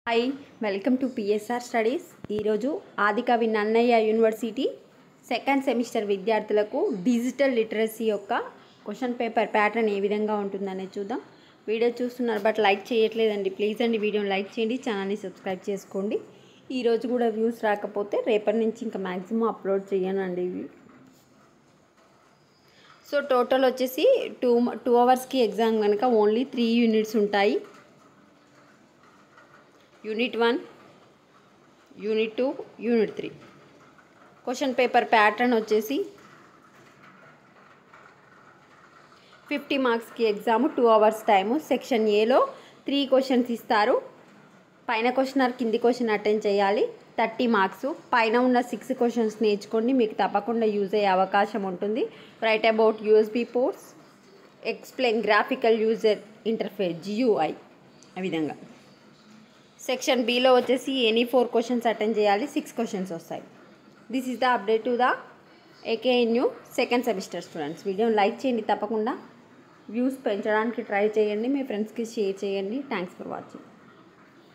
hi welcome to PSR studies ఈరోజు Adikavi Nannaya university second semester విద్యార్థులకు digital literacy యొక్క question paper pattern ఏ విధంగా ఉంటుందనేది చూద్దాం వీడియో చూస్తున్నారు బట్ లైక్ చేయట్లేదండి ప్లీజ్ అండి వీడియోని లైక్ చేయండి ఛానల్ని సబ్స్క్రైబ్ చేసుకోండి ఈరోజు కూడా వ్యూస్ రాకపోతే రేపటి నుంచి ఇంకా మ్యాక్సిమం అప్లోడ్ చేయనండి ఇవి సో టోటల్ వచ్చేసి టూ టూ అవర్స్కి ఎగ్జామ్ కనుక ఓన్లీ త్రీ యూనిట్స్ ఉంటాయి unit one unit two unit three question paper pattern వచ్చేసి ఫిఫ్టీ మార్క్స్కి exam two hours time section ఏలో త్రీ క్వశ్చన్స్ ఇస్తారు పైన క్వశ్చన్ కింది క్వశ్చన్ అటెండ్ చేయాలి థర్టీ మార్క్స్ పైన ఉన్న సిక్స్ క్వశ్చన్స్ నేర్చుకోండి మీకు తప్పకుండా యూజ్ అయ్యే అవకాశం ఉంటుంది write about USB ports explain graphical user interface GUI ఆ విధంగా సెక్షన్ బిలో వచ్చేసి ఎనీ ఫోర్ క్వశ్చన్స్ అటెండ్ చేయాలి సిక్స్ క్వశ్చన్స్ వస్తాయి this is the update to the AKNU second semester students వీడియోని లైక్ చేయండి తప్పకుండా వ్యూస్ పెంచడానికి ట్రై చేయండి మీ ఫ్రెండ్స్కి షేర్ చేయండి థ్యాంక్స్ ఫర్ వాచింగ్